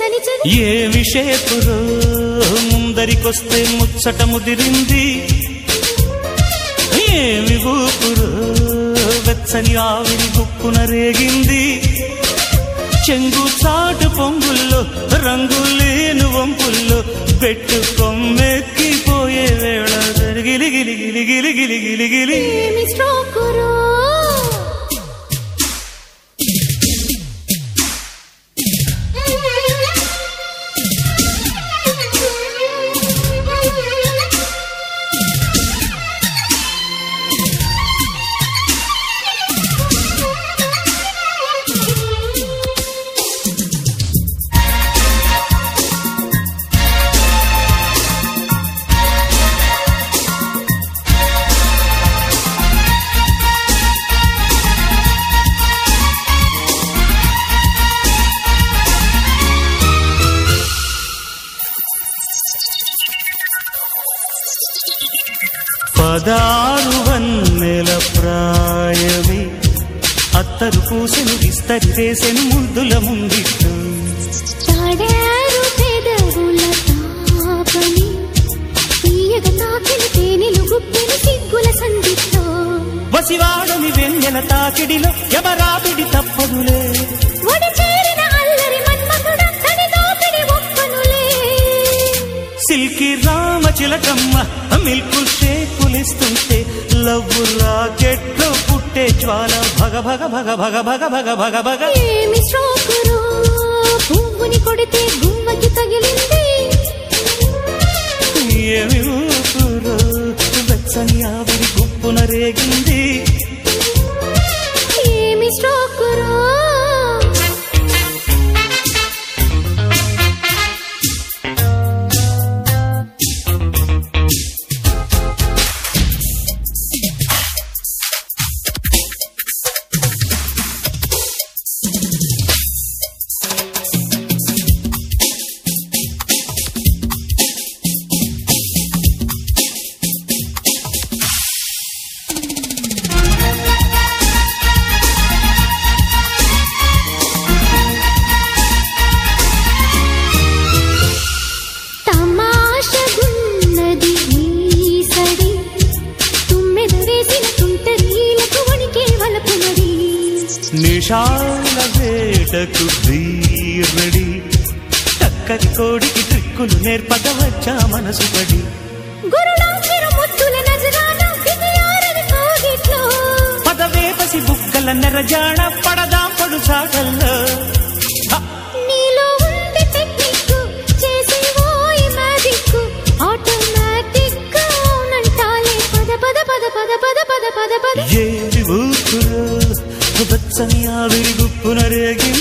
చలి చలి ఏమి షేపురో ముందరికొస్తే ముచ్చట ముదిరింది ఏమి ఊపురో వెచ్చని ఆవిరి గుప్పున రేగింది చెంగు చాటు పొంగుల్లో రంగులేను వంపుల్లో పెట్టు కొమ్మెక్కిపోయే వేళ గిలి గిలి గిలి గిలి గిలి గిలి గిలి ఏమి స్ట్రోకురో పదారు వన్నెల ప్రాయమే అత్తరు పూసెను విస్తరి వేసెను ముద్దుల ముంగిట్టు తాడారు పెదవుల తాపని తీయగ తాకిన తేనెలు గుప్పెను సిగ్గుల సందితో వసివాడని వెన్నెల తాకిడిలో ఎవరాపిడి తప్పదులే ఒడి చేరిన అల్లరి మన్మథుడ తడి దోపిడి ఒప్పనులే సిల్కి రామ చిలకమ్మ మిల్కు షేకులిస్తుంటే లవ్వు రాకెట్లో పుట్టే జ్వాల భగ భగ భగ భగ భగ భగ భగ భగ ఏమి స్ట్రోకురో పువ్వుని కొడితే గుమ్మకి తగిలింది ఏమి ఊపురో వెచ్చని ఆవిరి గుప్పున రేగింది ఏమి స్ట్రోకురో తమాషగున్నది ఈ సడి తుమ్మెద వేసిన తుంటరీలకు వణికే వలపునడి నిషాల వేటకు ధీరడి చక్కని కోడికి ట్రిక్కులు నేర్పక వచ్చా మనసు పడి గురుడాంకిర ముద్దుల నజరాన బిగియారని కోగిట్లో పదవేపసి బుగ్గల నెరజాడ పడదా పడు చాటల్లో హ! నీలో ఉంది టెక్నిక్ చేసే ఓయి మ్యాజిక్ ఆటోమేటిక్ అవునంటాలే పద పద పద పద పద పద పద పద ఏమి ఊపురో వెచ్చని ఆవిరి గుప్పున రేగి